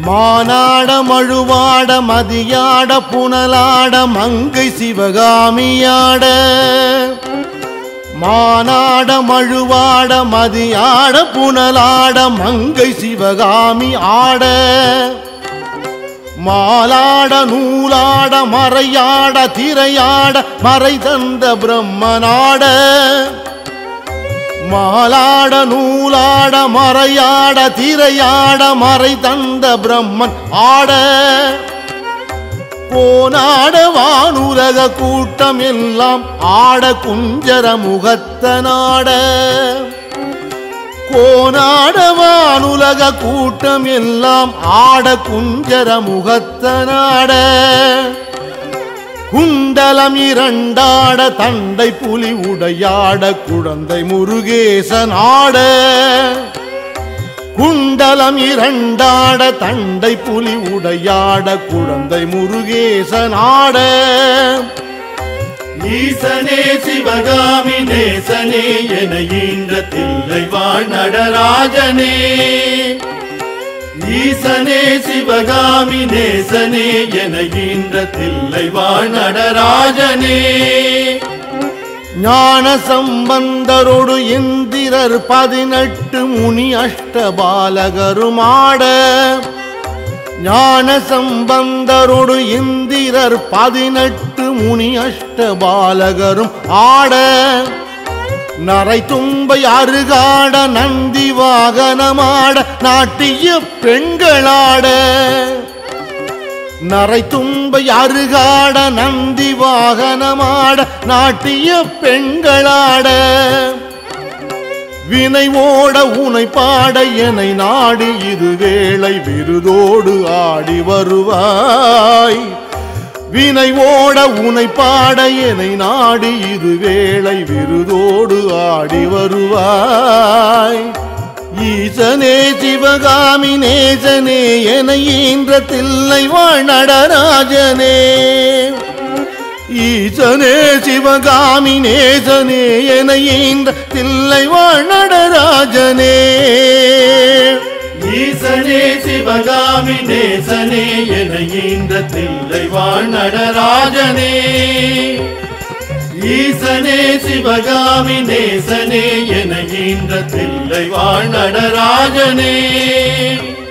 மானாட மழுவாட மதியாட புனலாட மங்கை சிவகாமியாட மானாட மழுவாட மதியாட புனலாட மங்கை சிவகாமி ஆட மாலாட நூலாட மறையாட திரையாட மறை தந்த பிரம்மனாட மாலாட நூலாட மறையாட திரையாட மறை தந்த பிரம்மன் ஆட போனாட வானுலக கூட்டம் எல்லாம் ஆட குஞ்சர முகத்தனாட கோனாட வானுலக கூட்டம் எல்லாம் ஆட குஞ்சர முகத்தனாட குண்டலம் இரண்டாட தண்டை புலி உடையாட குழந்தை முருகேசன் ஆட குண்டலம் இரண்டாட தண்டை புலி உடையாட குழந்தை முருகேசன் ஆட ஈசனே சிவகாமி நேசனே என ஈன்ற தில்லை வாழ் நடராஜனே ஈசனே சிவகாமி நேசனே என ஈன்ற தில்லை வாழ் நடராஜனே ஞான சம்பந்தரோடு இந்திரர் பதினெட்டு முனி அஷ்டபாலகருமாட ஞான சம்பந்தரோடு இந்திரர் பதினெட்டு முனி அஷ்டபாலகரும் ஆட நரை தும்பை அருகாட நந்தி வாகனமாட நாட்டிய பெண்களாட நரை தும்பை அருகாட நந்தி வாகனமாட நாட்டிய பெண்களாட வினை ஓட உனை பாட என்னை நாடி இது வேளை விருதோடு ஆடி வருவாய் வினை ஓட உனை பாட என்னை நாடி இது வேளை விருதோடு ஆடி வருவாய் ஈசனே சிவகாமி நேசனே என ஈன்ற தில்லை வாழ் நடராஜனே ஈசனே சிவகாமி நேசனே என ஈன்ற தில்லை வாழ் நடராஜனே ஈசனே சிவகாமி நேசனே என ஈன்ற தில்லை வாழ் நடராஜனே ஈசனே சிவகாமி நேசனே என ஈன்ற தில்லை வாழ் நடராஜனே